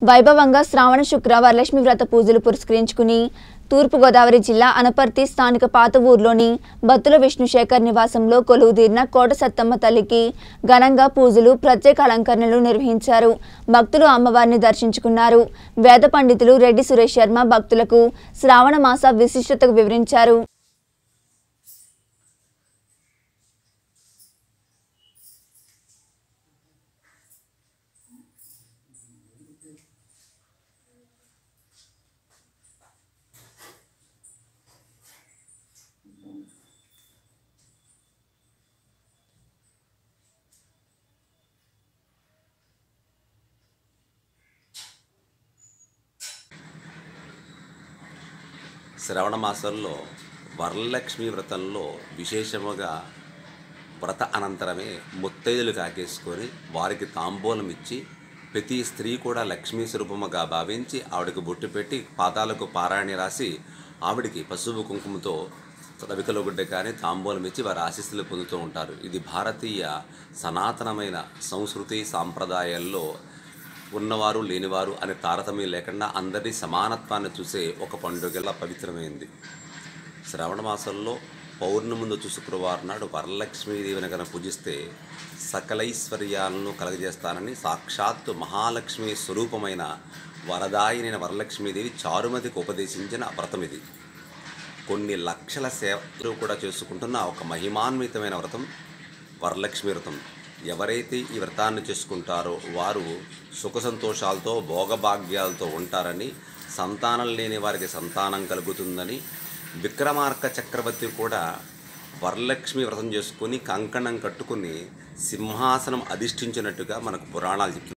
వైభవంగా శ్రావణ శుక్ర వరలక్ష్మి వ్రత పూజలు పురస్కరించుకుని తూర్పుగోదావరి జిల్లా అనపర్తి స్థానిక పాత ఊర్లోని బత్తుల విష్ణుశేఖర్ నివాసంలో కొలువుదీరిన కోట సత్తమ్మ తల్లికి ఘనంగా పూజలు ప్రత్యేక అలంకరణలు నిర్వహించారు భక్తులు అమ్మవారిని దర్శించుకున్నారు వేద పండితులు రెడ్డి సురేష్ శర్మ భక్తులకు శ్రావణ మాస విశిష్టతకు వివరించారు శ్రవణ మాసంలో వరలక్ష్మి వ్రతంలో విశేషముగా వ్రత అనంతరమే ముత్తైదులు కాకేసుకొని వారికి తాంబూలం ఇచ్చి ప్రతి స్త్రీ కూడా లక్ష్మీ స్వరూపముగా భావించి ఆవిడకి బొట్టు పెట్టి పాదాలకు పారాయణ రాసి ఆవిడికి పసుపు కుంకుమతో రవికల గుడ్డ కానీ తాంబూలం ఇచ్చి వారి ఆశీస్సులు పొందుతూ ఉంటారు ఇది భారతీయ సనాతనమైన సంస్కృతి సాంప్రదాయాల్లో ఉన్నవారు లేనివారు అనే తారతమ్యం లేకుండా అందరి సమానత్వాన్ని చూసే ఒక పండుగలా పవిత్రమైంది శ్రావణ మాసంలో పౌర్ణమి ముందు శుక్రవారం నాడు వరలక్ష్మీదేవిని కనుక పూజిస్తే సకలైశ్వర్యాలను కలగజేస్తానని సాక్షాత్తు మహాలక్ష్మి స్వరూపమైన వరదాయినైన వరలక్ష్మీదేవి చారుమతికి ఉపదేశించిన వ్రతం ఇది కొన్ని లక్షల సేవలు కూడా చేసుకుంటున్న ఒక మహిమాన్వితమైన వ్రతం వరలక్ష్మి వ్రతం ఎవరైతే ఈ వ్రతాన్ని చేసుకుంటారో వారు సుఖ సంతోషాలతో భోగభాగ్యాలతో ఉంటారని సంతానం లేని వారికి సంతానం కలుగుతుందని విక్రమార్క చక్రవర్తి కూడా వరలక్ష్మి వ్రతం చేసుకుని కంకణం కట్టుకుని సింహాసనం అధిష్ఠించినట్టుగా మనకు పురాణాలు చెప్తున్నాయి